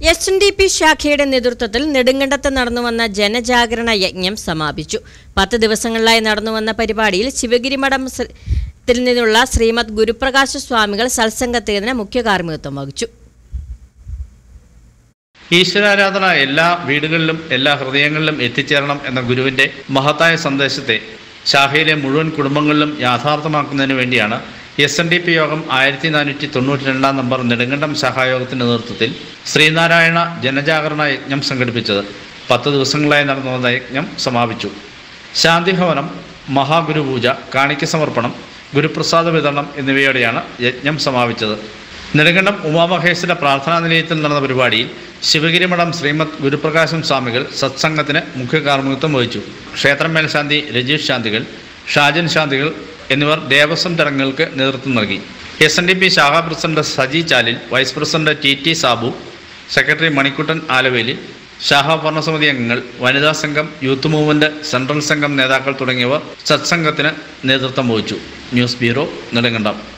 S N D P ശാഖയുടെ നേതൃത്വത്തിൽ നെടുങ്കണ്ടത്ത് നടന്നുവന്ന ജനജാഗരണ യജ്ഞം സമാപിച്ചു പത്ത് ദിവസങ്ങളിലായി നടന്നുവന്ന പരിപാടിയിൽ ശിവഗിരി മഠം ശ്ര- ത്തിൽ നിന്നുള്ള ശ്രീമദ് ഗുരുപ്രകാശ സ്വാമികൾ സത്സംഗത്തിന് മുഖ്യ കാർമ്മികത്വം വഹിച്ചു ഈശ്വരാരാധന എല്ലാ വീടുകളിലും എല്ലാ ഹൃദയങ്ങളിലും എത്തിച്ചേരണം എന്ന ഗുരുവിൻ്റെ മഹത്തായ സന്ദേശത്തെ ശാഖയിലെ മുഴുവൻ കുടുംബങ്ങളിലും യാഥാർത്ഥ്യമാക്കുന്നതിന് വേണ്ടിയാണ് എസ് എൻ ഡി പി യോഗം ആയിരത്തി നാനൂറ്റി തൊണ്ണൂറ്റി രണ്ടാം നമ്പർ നെടുങ്കണ്ടം ശാഖായോഗത്തിൻ്റെ നേതൃത്വത്തിൽ ശ്രീനാരായണ ജനജാഗരണ യജ്ഞം സംഘടിപ്പിച്ചത് പത്ത് ദിവസങ്ങളായി നടന്നു വന്ന യജ്ഞം സമാപിച്ചു ശാന്തിഭവനം മഹാഗുരുപൂജ കാണിക്ക സമർപ്പണം ഗുരുപ്രസാദ വിതരണം എന്നിവയോടെയാണ് യജ്ഞം സമാപിച്ചത് നെടുങ്കണ്ടം ഉമാമഹേശ്വര പ്രാർത്ഥനാ നിലയത്തിൽ നടന്ന പരിപാടിയിൽ ശിവഗിരി മഠം ശ്രീമദ് ഗുരുപ്രകാശം സ്വാമികൾ സത്സംഗത്തിന് മുഖ്യ കാർമ്മികത്വം വഹിച്ചു ക്ഷേത്രം മേൽശാന്തി രജീഷ് ശാന്തികൾ ഷാജൻ ശാന്തികൾ എന്നിവർ ദേവസ്വം ചടങ്ങുകൾക്ക് നേതൃത്വം നൽകി എസ് എൻ ഡി പി ശാഖാ president Saji Chalil vice president T T Sabu secretary Manikuttan Alavelil ശാഖാ ഭരണസമിതി അംഗങ്ങൾ വനിതാ സംഘം യൂത്ത് മൂവ്മെന്റ് സെൻട്രൽ സംഘം നേതാക്കൾ തുടങ്ങിയവർ സത്സംഗത്തിന് നേതൃത്വം വഹിച്ചു ന്യൂസ് ബ്യൂറോ നെടുങ്കണ്ടം